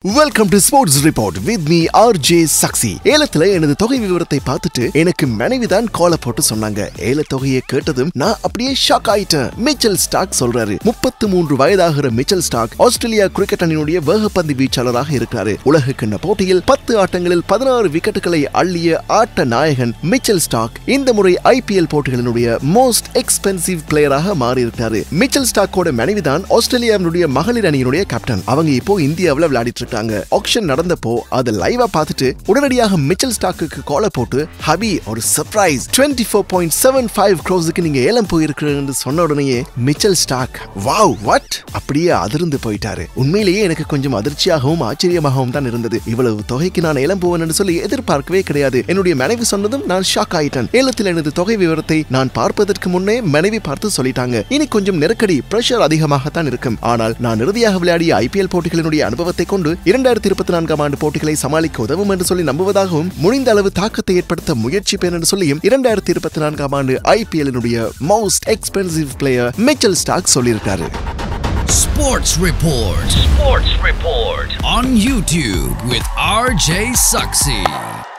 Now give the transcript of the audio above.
Welcome to sports report with me R J Sakshi ஏலத்துல எனது தொகை விவரத்தை பார்த்துட்டு எனக்கு மனைவி தான் கால போட்டு சொன்னாங்க ஏல தொகையை கேட்டதும் நான் அப்படியே ஷாக் ஆயிட்டேன் மிச்சல் ஸ்டாக் சொல்றாரு முப்பத்து மூன்று வயதாகிற மிச்சல் ஸ்டாக் ஆஸ்திரேலியா கிரிக்கெட் அணியினுடைய வேகப்பந்து வீச்சாளராக இருக்கிறாரு உலக கிண்ண போட்டியில் பத்து ஆட்டங்களில் பதினாறு விக்கெட்டுகளை அள்ளிய ஆட்ட நாயகன் மிச்சல் ஸ்டாக் இந்த முறை ஐபிஎல் போட்டிகளினுடைய மோஸ்ட் எக்ஸ்பென்சிவ் பிளேயராக மாறி இருக்காரு மிச்சல் ஸ்டாக்கோட மனைவி தான் ஆஸ்திரேலியாவினுடைய மகளிர் அணியினுடைய கேப்டன் அவங்க இப்போ இந்தியாவுல விளையாடிட்டு இருக்காங்க ஆக்ஷன் நடந்தப்போ அதை லைவா பார்த்துட்டு உடனடியாக மிச்சல் ஸ்டாக்குக்கு கால போட்டு ஹபி ஒரு surprise twenty four point seven five க்ரோஸுக்கு நீங்க ஏலம் போயிருக்கிறேன்னு சொன்ன உடனேயே மிச்சல் ஸ்டாக் வாவ் வாட் அப்படியே அதிர்ந்து போயிட்டாரு உண்மையிலேயே எனக்கு கொஞ்சம் அதிர்ச்சியாகவும் ஆச்சரியமாகவும் தான் இருந்தது இவ்வளவு தொகைக்கு நான் ஏலம் போவேன்னு சொல்லி எதிர்பார்க்கவே கிடையாது என்னுடைய மனைவி சொன்னதும் நான் ஷாக் ஆயிட்டேன் ஏலத்தில் எனது தொகை விவரத்தை நான் பார்ப்பதற்கு முன்னே மனைவி பார்த்து சொல்லிட்டாங்க இனி கொஞ்சம் நெருக்கடி பிரஷர் அதிகமாகத்தான் இருக்கும் ஆனால் நான் இறுதியாக விளையாடிய ஐபிஎல் போட்டிகளினுடைய அனுபவத்தை கொண்டு இரண்டாயிரத்தி இருபத்தி நான்காம் ஆண்டு போட்டிகளை சமாளிக்க உதவும் என்று சொல்லி நம்புவதாகவும் முடிந்த அளவு தாக்கத்தை ஏற்படுத்த முயற்சிப்பேன் என்று சொல்லியும் இரண்டாயிரத்தி இருபத்தி நான்காம் ஆண்டு ஐபிஎல்லினுடைய most expensive player Mitchell Starc சொல்லியிருக்காரு Sports Report. Sports Report. On YouTube with RJ Sucksy.